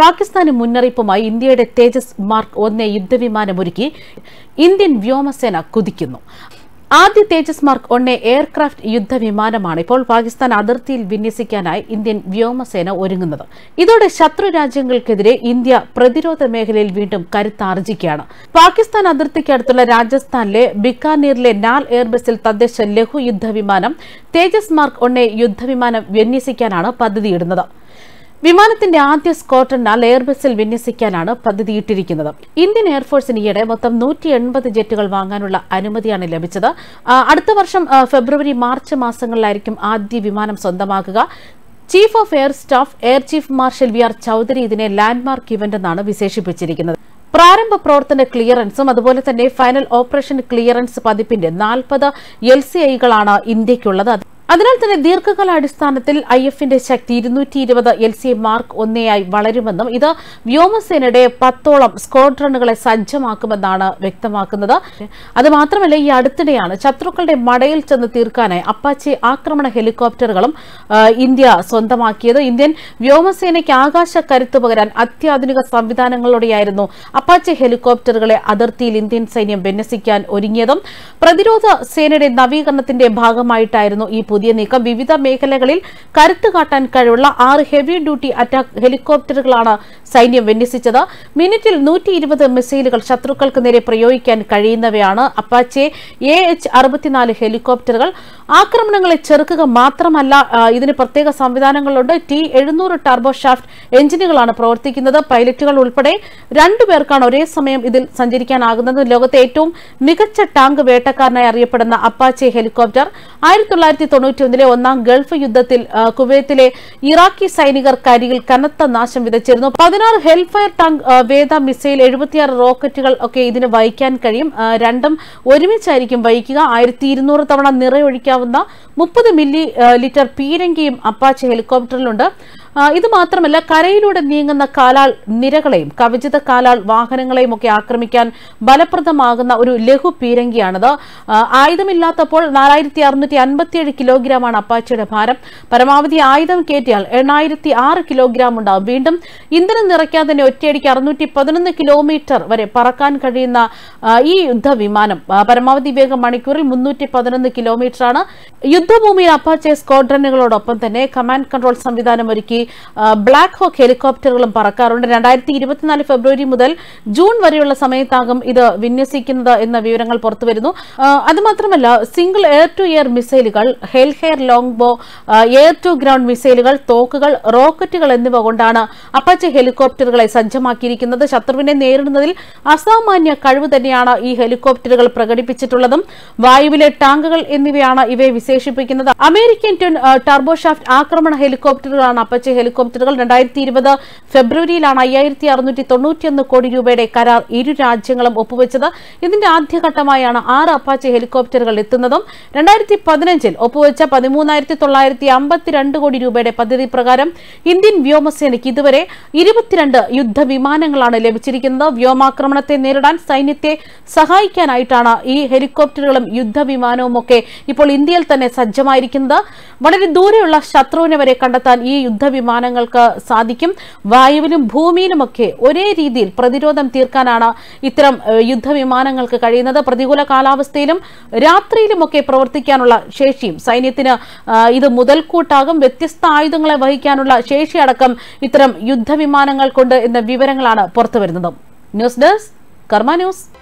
പാകിസ്ഥാന് മുന്നറിയിപ്പുമായി ഇന്ത്യയുടെ തേജസ് മാർക്ക് ഒന്ന് യുദ്ധവിമാനമൊരുക്കി ഇന്ത്യൻ വ്യോമസേന കുതിക്കുന്നു ആദ്യ തേജസ് മാർക്ക് ഒന്ന് എയർക്രാഫ്റ്റ് യുദ്ധവിമാനമാണ് ഇപ്പോൾ പാകിസ്ഥാൻ അതിർത്തിയിൽ വിന്യസിക്കാനായി ഇന്ത്യൻ വ്യോമസേന ഒരുങ്ങുന്നത് ഇതോടെ ശത്രു രാജ്യങ്ങൾക്കെതിരെ ഇന്ത്യ പ്രതിരോധ മേഖലയിൽ വീണ്ടും കരുത്താർജിക്കുകയാണ് പാകിസ്ഥാൻ അതിർത്തിക്കടുത്തുള്ള രാജസ്ഥാനിലെ ബിക്കാനീറിലെ നാൽ എയർബസിൽ തദ്ദേശ ലഘു യുദ്ധവിമാനം തേജസ് മാർക്ക് ഒന്ന് യുദ്ധവിമാനം വിന്യസിക്കാനാണ് പദ്ധതിയിടുന്നത് വിമാനത്തിന്റെ ആദ്യ സ്ക്വാഡ്രനാൽ എയർബസിൽ വിന്യസിക്കാനാണ് പദ്ധതിയിട്ടിരിക്കുന്നത് ഇന്ത്യൻ എയർഫോഴ്സിന് ഈയിടെ മൊത്തം നൂറ്റി എൺപത് ജെറ്റുകൾ വാങ്ങാനുള്ള അനുമതിയാണ് ലഭിച്ചത് ആ, അടുത്ത വർഷം ആ, ഫെബ്രുവരി മാർച്ച് മാസങ്ങളിലായിരിക്കും ആദ്യ വിമാനം സ്വന്തമാക്കുക chief of air staff air chief marshal V R Chaudhari ഇതിനെ ലാൻഡ്മാർക്ക് ഇവന്റ് എന്നാണ് വിശേഷിപ്പിച്ചിരിക്കുന്നത് പ്രാരംഭ പ്രവർത്തന ക്ലിയറൻസും അതുപോലെ തന്നെ ഫൈനൽ ഓപ്പറേഷൻ ക്ലിയറൻസ് പതിപ്പിന്റെ നാൽപ്പത് എൽ സി ഐകളാണ് ഇന്ത്യയ്ക്കുള്ളത് അതിനാൽ തന്നെ ദീർഘകാലാടിസ്ഥാനത്തിൽ ഐ എഫിന്റെ ശക്തി ഇരുന്നൂറ്റി ഇരുപത് എൽ സി മാർക്ക് ഒന്നേയായി വളരുമെന്നും ഇത് വ്യോമസേനയുടെ പത്തോളം സ്ക്വാഡ്രണുകളെ സജ്ജമാക്കുമെന്നാണ് വ്യക്തമാക്കുന്നത് അത് മാത്രമല്ല ഈ അടുത്തിടെയാണ് ശത്രുക്കളുടെ മടയിൽ ചെന്ന് തീർക്കാനായി അപ്പാച്ചി ആക്രമണ ഹെലികോപ്റ്ററുകളും ആ, ഇന്ത്യ സ്വന്തമാക്കിയത് ഇന്ത്യൻ വ്യോമസേനയ്ക്ക് ആകാശ കരുത്ത് പകരാൻ അത്യാധുനിക സംവിധാനങ്ങളോടെയായിരുന്നു അപ്പാച്ചി ഹെലികോപ്റ്ററുകളെ അതിർത്തിയിൽ ഇന്ത്യൻ സൈന്യം വിന്യസിക്കാൻ ഒരുങ്ങിയതും പ്രതിരോധ സേനയുടെ നവീകരണത്തിന്റെ ഭാഗമായിട്ടായിരുന്നു ഈ പുതിയ നീക്കം വിവിധ മേഖലകളിൽ കരുത്ത് കാട്ടാൻ കഴിവുള്ള ആറ് ഹെവി ഡ്യൂട്ടി അറ്റാക്ക് ഹെലികോപ്റ്ററുകളാണ് സൈന്യം വിന്യസിച്ചത് മിനിറ്റിൽ നൂറ്റി ഇരുപത് മിസൈലുകൾ ശത്രുക്കൾക്ക് നേരെ പ്രയോഗിക്കാൻ കഴിയുന്നവയാണ് അപ്പാച്ചെ എ എച്ച് അറുപത്തിനാല് ഹെലികോപ്റ്ററുകൾ ആക്രമണങ്ങളെ ചെറുക്കുക മാത്രമല്ല ആ, ഇതിന് പ്രത്യേക സംവിധാനങ്ങളുണ്ട് ടി എഴുന്നൂറ് ടർബോ ഷാഫ്റ്റ് എഞ്ചിനുകളാണ് പ്രവർത്തിക്കുന്നത് പൈലറ്റുകൾ ഉൾപ്പെടെ രണ്ടുപേർക്കാണ് ഒരേ സമയം ഇതിൽ സഞ്ചരിക്കാനാകുന്നത് ലോകത്തെ ഏറ്റവും മികച്ച ടാങ്ക് വേട്ടക്കാരനായി അറിയപ്പെടുന്ന അപ്പാച്ചെ ഹെലികോപ്റ്റർ ആയിരത്തി തൊള്ളായിരത്തി തൊണ്ണൂറ്റി ഒന്നിലെ ഒന്നാം ഗൾഫ് യുദ്ധത്തിൽ ആ, കുവൈത്തിലെ ഇറാഖി സൈനികർക്കരികിൽ കനത്ത നാശം വിതച്ചിരുന്നു പതിനാറ് ഹെൽഫയർ ടാങ്ക് ആ, വേദ മിസൈൽ എഴുപത്തിയാറ് റോക്കറ്റുകൾ ഒക്കെ ഇതിന് വഹിക്കാൻ കഴിയും ആ, രണ്ടും ഒരുമിച്ചായിരിക്കും വഹിക്കുക ആയിരത്തി ഇരുന്നൂറ് തവണ നിറയൊഴിക്കാവുന്ന മുപ്പത് മില്ലി ആ, ലിറ്റർ പീരങ്കിയും അപ്പാച്ചെ ഹെലികോപ്റ്ററിലുണ്ട് ആ, ഇത് മാത്രമല്ല കരയിലൂടെ നീങ്ങുന്ന കാലാൾ നിരകളെയും കവചിത കാലാൾ വാഹനങ്ങളെയും ഒക്കെ ആക്രമിക്കാൻ ഫലപ്രദമാകുന്ന ഒരു ലഘു പീരങ്കിയാണിത് ആ, ആയുധമില്ലാത്തപ്പോൾ നാലായിരത്തി അറുന്നൂറ്റി അൻപത്തിയേഴ് കിലോഗ്രാമാണ് അപ്പാച്ചയുടെ ഭാരം പരമാവധി ആയുധം കയറ്റിയാൽ എണ്ണായിരത്തി ആറ് കിലോഗ്രാം ഉണ്ടാവും വീണ്ടും ഇന്ധനം നിറയ്ക്കാൻ തന്നെ ഒറ്റയടിക്ക് അറുന്നൂറ്റി പതിനൊന്ന് കിലോമീറ്റർ വരെ പറക്കാൻ കഴിയുന്ന ആ, ഈ യുദ്ധവിമാനം ആ, പരമാവധി വേഗം മണിക്കൂറിൽ മുന്നൂറ്റി പതിനൊന്ന് കിലോമീറ്ററാണ് യുദ്ധഭൂമിയിൽ അപ്പാച്ചെ സ്ക്വാഡ്രനുകളോടൊപ്പം തന്നെ കമാൻഡ് കൺട്രോൾ സംവിധാനം ഒരുക്കി ആ, ബ്ലാക്ക് ഹോക്ക് ഹെലികോപ്റ്ററുകളും പറക്കാറുണ്ട് രണ്ടായിരത്തി ഇരുപത്തിനാല് ഫെബ്രുവരി മുതൽ ജൂൺ വരെയുള്ള സമയത്താകും ഇത് വിന്യസിക്കുന്നത് എന്ന വിവരങ്ങൾ പുറത്തുവരുന്നു ആ, അതുമാത്രമല്ല സിംഗിൾ എയർ ടു എയർ മിസൈലുകൾ ഹെൽഹെയർ ലോങ് ബോ ആ, എയർ ടു ഗ്രൗണ്ട് മിസൈലുകൾ തോക്കുകൾ റോക്കറ്റുകൾ എന്നിവ കൊണ്ടാണ് അപ്പാച്ചെ ഹെലികോപ്റ്ററുകളെ സജ്ജമാക്കിയിരിക്കുന്നത് ശത്രുവിനെ നേരിടുന്നതിൽ അസാമാന്യ കഴിവ് തന്നെയാണ് ഈ ഹെലികോപ്റ്ററുകൾ പ്രകടിപ്പിച്ചിട്ടുള്ളതും വായുവിലെ ടാങ്കുകൾ എന്നിവയാണ് ഇവയെ വിശേഷിപ്പിക്കുന്നത് അമേരിക്കൻ ട്വിൻ ആ, ടർബോഷാഫ്റ്റ് ആക്രമണ ഹെലികോപ്റ്ററുകളാണ് അപ്പച്ചെ ഹെലികോപ്റ്ററുകൾ രണ്ടായിരത്തി ഇരുപത് ഫെബ്രുവരിയിലാണ് അയ്യായിരത്തി അറുന്നൂറ്റി തൊണ്ണൂറ്റിയൊന്ന് കോടി രൂപയുടെ കരാർ ഇരു രാജ്യങ്ങളും ഒപ്പുവെച്ചത് ഇതിന്റെ ആദ്യഘട്ടമായാണ് ആറ് അപ്പാച്ചെ ഹെലികോപ്റ്ററുകൾ എത്തുന്നതും രണ്ടായിരത്തി പതിനഞ്ചിൽ ഒപ്പുവെച്ച പതിമൂന്നായിരത്തി തൊള്ളായിരത്തി അമ്പത്തിരണ്ട് കോടി രൂപയുടെ പദ്ധതി പ്രകാരം ഇന്ത്യൻ വ്യോമസേനയ്ക്ക് ഇതുവരെ ഇരുപത്തിരണ്ട് യുദ്ധവിമാനങ്ങളാണ് ലഭിച്ചിരിക്കുന്നത് വ്യോമാക്രമണത്തെ നേരിടാൻ സൈന്യത്തെ സഹായിക്കാനായിട്ടാണ് ഈ ഹെലികോപ്റ്ററുകളും യുദ്ധവിമാനവും ഒക്കെ ഇപ്പോൾ ഇന്ത്യയിൽ തന്നെ സജ്ജമായിരിക്കുന്നത് വളരെ ദൂരെയുള്ള ശത്രുവിനെ വരെ കണ്ടെത്താൻ ഈ യുദ്ധവിമാനങ്ങൾക്ക് സാധിക്കും വായുവിലും ഭൂമിയിലുമൊക്കെ ഒരേ രീതിയിൽ പ്രതിരോധം തീർക്കാനാണ് ഇത്തരം ഏഹ്, യുദ്ധവിമാനങ്ങൾക്ക് കഴിയുന്നത് പ്രതികൂല കാലാവസ്ഥയിലും രാത്രിയിലുമൊക്കെ പ്രവർത്തിക്കാനുള്ള ശേഷിയും സൈന്യത്തിന് ആ, ഇത് മുതൽക്കൂട്ടാകും വ്യത്യസ്ത ആയുധങ്ങളെ വഹിക്കാനുള്ള ശേഷിയടക്കം ഇത്തരം യുദ്ധവിമാനങ്ങൾക്കുണ്ട് എന്ന വിവരങ്ങളാണ് പുറത്തുവരുന്നത് ന്യൂസ് ഡെസ്ക് കർമ്മ ന്യൂസ്